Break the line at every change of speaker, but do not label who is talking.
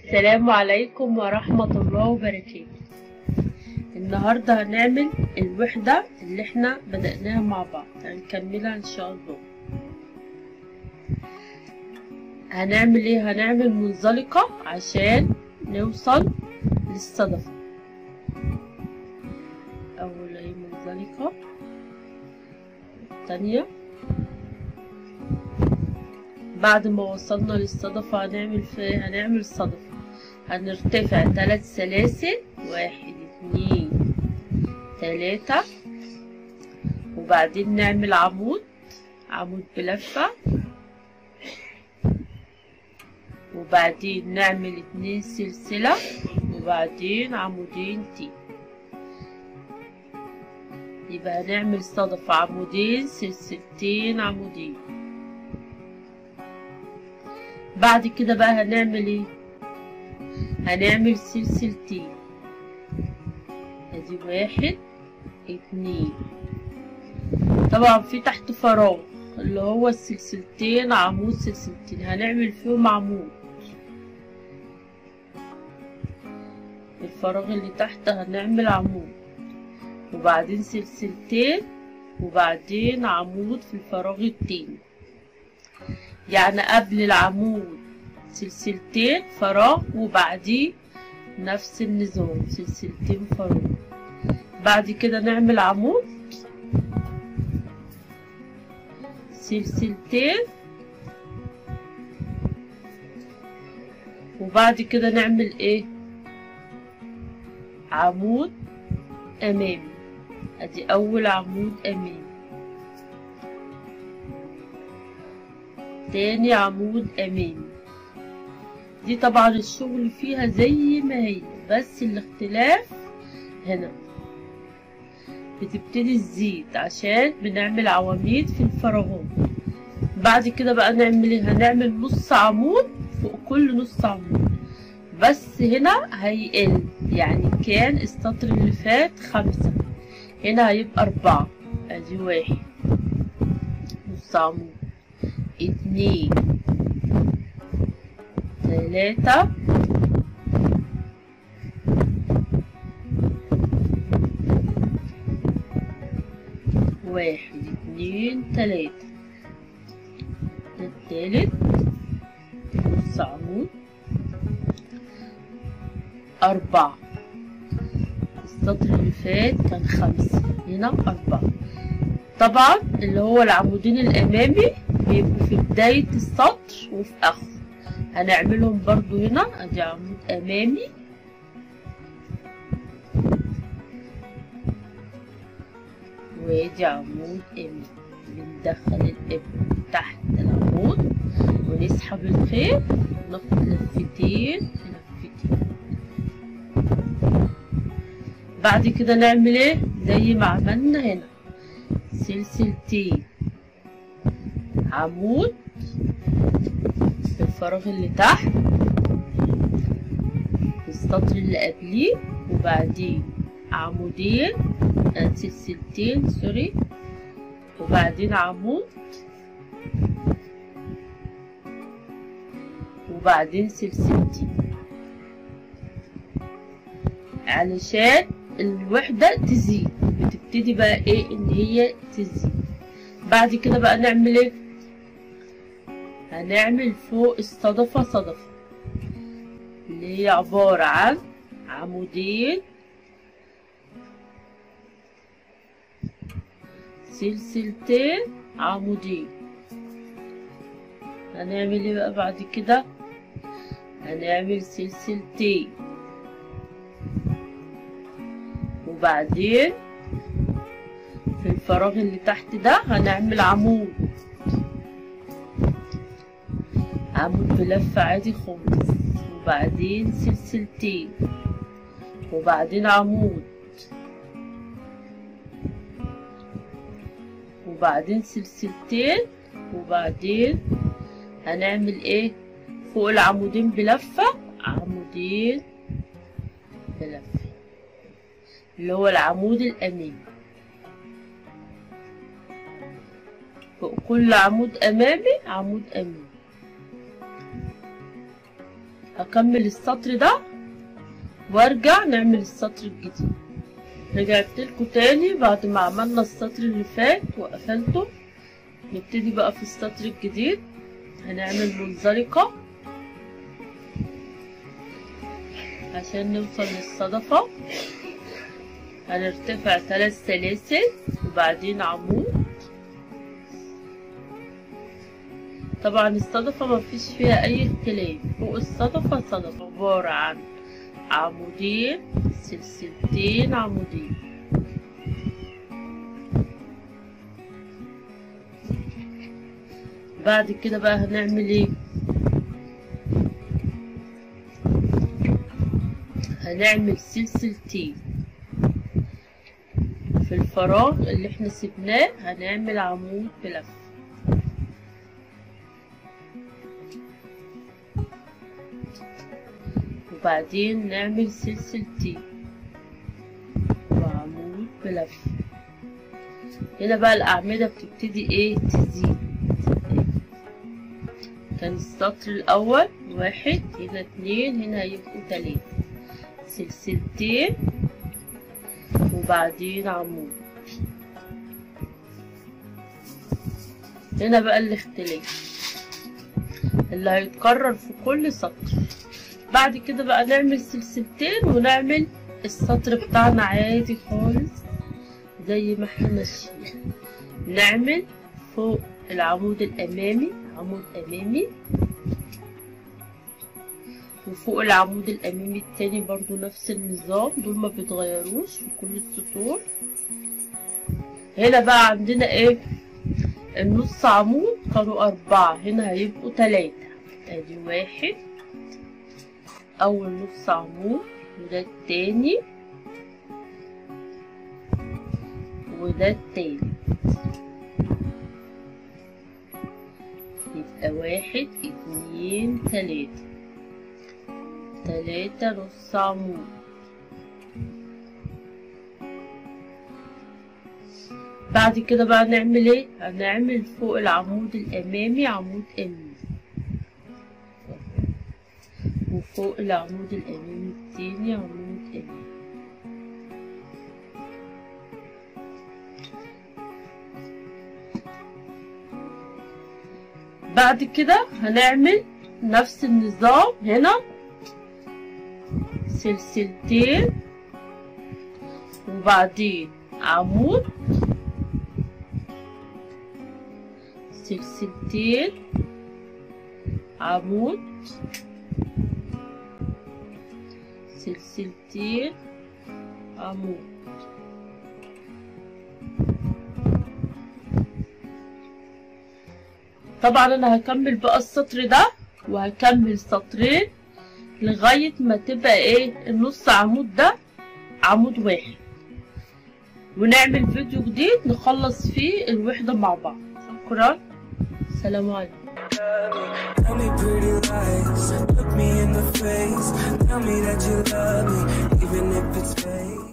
السلام عليكم ورحمة الله وبركاته النهاردة هنعمل الوحدة اللي احنا بدأناها مع بعض هنكملها ان شاء الله هنعمل ايه هنعمل منزلقة عشان نوصل للصدفة اول ايه منزلقة التانية بعد ما وصلنا للصدفة هنعمل في هنعمل صدفة هنرتفع تلات سلاسل واحد اتنين تلاتة وبعدين نعمل عمود عمود بلفة وبعدين نعمل اتنين سلسلة وبعدين عمودين تي يبقى هنعمل صدفة عمودين سلسلتين عمودين بعد كده بقى هنعمل ايه هنعمل سلسلتين ادي واحد اتنين طبعا في تحت فراغ اللي هو السلسلتين عمود سلسلتين هنعمل فيهم عمود الفراغ اللي تحت هنعمل عمود وبعدين سلسلتين وبعدين عمود في الفراغ التاني يعني قبل العمود سلسلتين فراغ وبعديه نفس النظام سلسلتين فراغ بعد كده نعمل عمود سلسلتين وبعد كده نعمل ايه عمود امامي ادي اول عمود امامي تاني عمود امامي دي طبعا الشغل فيها زي ما هي بس الاختلاف هنا بتبتدي تزيد عشان بنعمل عواميد في الفراغات بعد كده بقى نعمل ايه هنعمل نص عمود فوق كل نص عمود بس هنا هيقل يعني كان السطر اللي فات خمسة هنا هيبقى أربعة ادي واحد نص عمود اتنين تلاتة واحد اتنين تلاتة ده التالت نص عمود أربعة السطر اللي فات كان خمسة هنا أربعة طبعا اللي هو العمودين الأمامي بيبقوا في بداية السطر وفي آخره هنعملهم برضو هنا ادي عمود امامي وادي عمود امامي بندخل الابره تحت العمود ونسحب الخيط ناخد لفتين لفتين بعد كده نعمل ايه زي ما عملنا هنا سلسلتين عمود الفراغ اللي تحت السطر اللي قبليه وبعدين عمودين سلسلتين سوري وبعدين عمود وبعدين سلسلتين علشان الوحدة تزيد بتبتدي بقى ايه ان هي تزيد بعد كده بقى نعمل ايه هنعمل فوق الصدفة صدفة اللي هي عبارة عن عمودين سلسلتين عمودين هنعمل ايه بقى بعد كده هنعمل سلسلتين وبعدين في الفراغ اللي تحت ده هنعمل عمود عمود بلفة عادي خالص وبعدين سلسلتين وبعدين عمود وبعدين سلسلتين وبعدين هنعمل ايه فوق العمودين بلفة عمودين بلفة اللي هو العمود الأمامي فوق كل عمود أمامي عمود أمامي هكمل السطر ده وارجع نعمل السطر الجديد رجعت لكم تاني بعد ما عملنا السطر اللي فات وقفلته نبتدي بقى في السطر الجديد هنعمل منزلقة عشان نوصل للصدفة هنرتفع ثلاث سلاسل وبعدين عمود طبعا الصدفة مفيش فيها أي اختلاف فوق الصدفة صدفة عبارة عن عمودين سلسلتين عمودين بعد كده بقى هنعمل ايه هنعمل سلسلتين في الفراغ اللي احنا سيبناه هنعمل عمود بلف وبعدين نعمل سلسلتين وعمود بلف هنا بقى الأعمدة بتبتدي ايه تزيد كان السطر الأول واحد هنا اتنين هنا هيبقوا تلاتة سلسلتين وبعدين عمود هنا بقى الاختلاف اللي هيتكرر في كل سطر بعد كده بقى نعمل سلسلتين ونعمل السطر بتاعنا عادي خالص زي ما احنا ماشيين نعمل فوق العمود الامامي عمود امامي وفوق العمود الامامي التاني برضو نفس النظام دول ما بيتغيروش في كل السطور هنا بقى عندنا ايه النص عمود كانوا اربعة هنا هيبقوا تلاتة ادي واحد اول نص عمود وده التاني وده التالت يبقى واحد اتنين تلاتة تلاتة نص عمود بعد كده بقى نعمل ايه هنعمل فوق العمود الامامي عمود امامي وفوق العمود الامامي التاني عمود امامي بعد كده هنعمل نفس النظام هنا سلسلتين وبعدين عمود سلسلتين عمود سلسلتين عمود طبعا انا هكمل بقى السطر ده وهكمل سطرين لغاية ما تبقى ايه النص عمود ده عمود واحد ونعمل فيديو جديد نخلص فيه الوحدة مع بعض شكرا سلام عليكم
Tell me pretty lies, look me in the face. Tell me that you love me, even if it's fake.